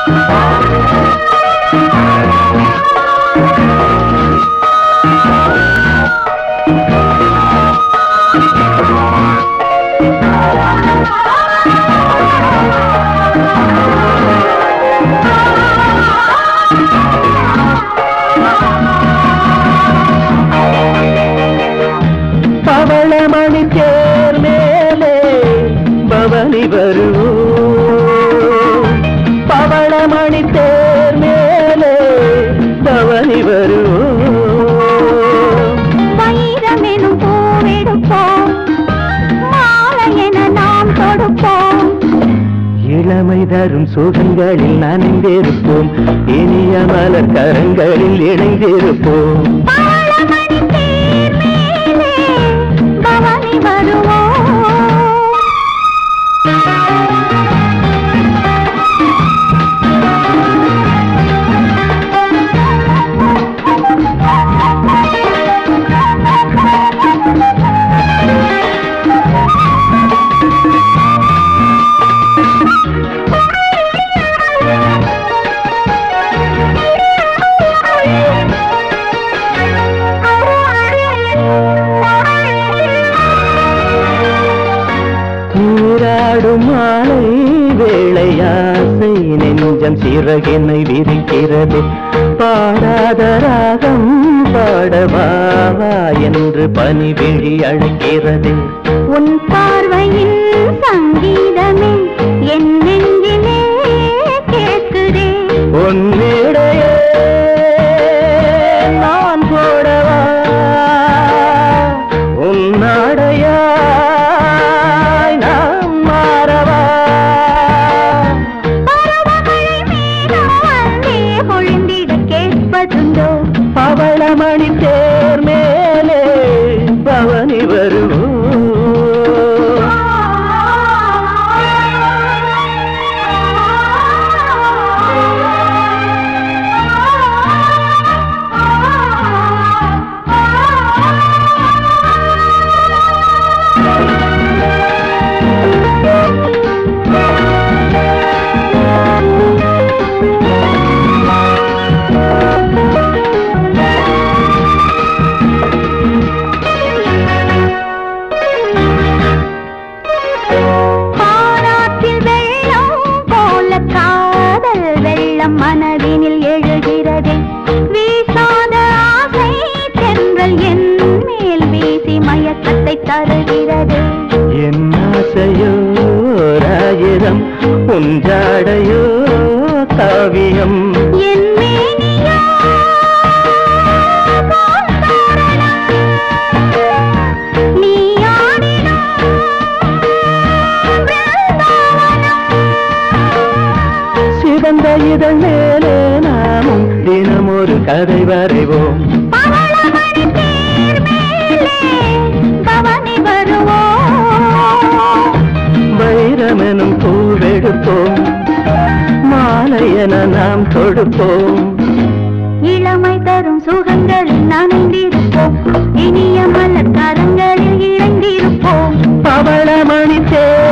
பவளமணி தேர் மேலே பவனி வருவோம் பவளமணி தேர் மேலே பவனி வருவோம் வைரமெனும் பூவெடுப்போம் மாலை என நாம் தொடுப்போம் இளமை தரும் சுகங்களில் நனைந்திருப்போம் இனிய மலர் கரங்களில் இணைந்திருப்போம் பவளமணி தேர் மேலே பவனி வருவோம் நீராடும் மாலை வேளையாசை நெஞ்சம் சிறகினை விரிக்கிறது பாடாத ராகம் பாடவாவா என்று பனிவிழி அழைக்கிறது உன் பார்வையில் சங்கீதமே என் நெஞ்சிலே கேட்குதே உன்னிடையே நான் போடவா உன்னாடையாய் நாம் மாறவா பருவமழை மேகம் வந்தே பொழிந்திட கேட்பதுண்டோ பவளமணி தேர் மேலே பவனி வருவோம் பாராட்டில் வெள்ளம் போல காதல் வெள்ளம் மனதினில் எழுகிறது வீசாத ஆசை தென்றல் என் மேல் வீசி மயக்கத்தை தருகிறது என் ஆசையோ ராயிரம் உஞ்சாடையோ காவியம் என் மேனியோ போல் தோரணம். நீ ஆடினாய் பிருந்தாவனம். சிவந்த இதழ் மேலே நாமும் தினம் ஒரு கதை வரைவோம் பவளமணி தேர் மேலே பவனி வருவோம் வைரமெனும் பூவெடுப்போம் மாலை என நாம் தொடுப்போம் இளமை தரும் சுகங்களில் நனைந்திருப்போம் இனிய மலர் கரங்களில் இறங்கியிருப்போம் பவளமணி தேர்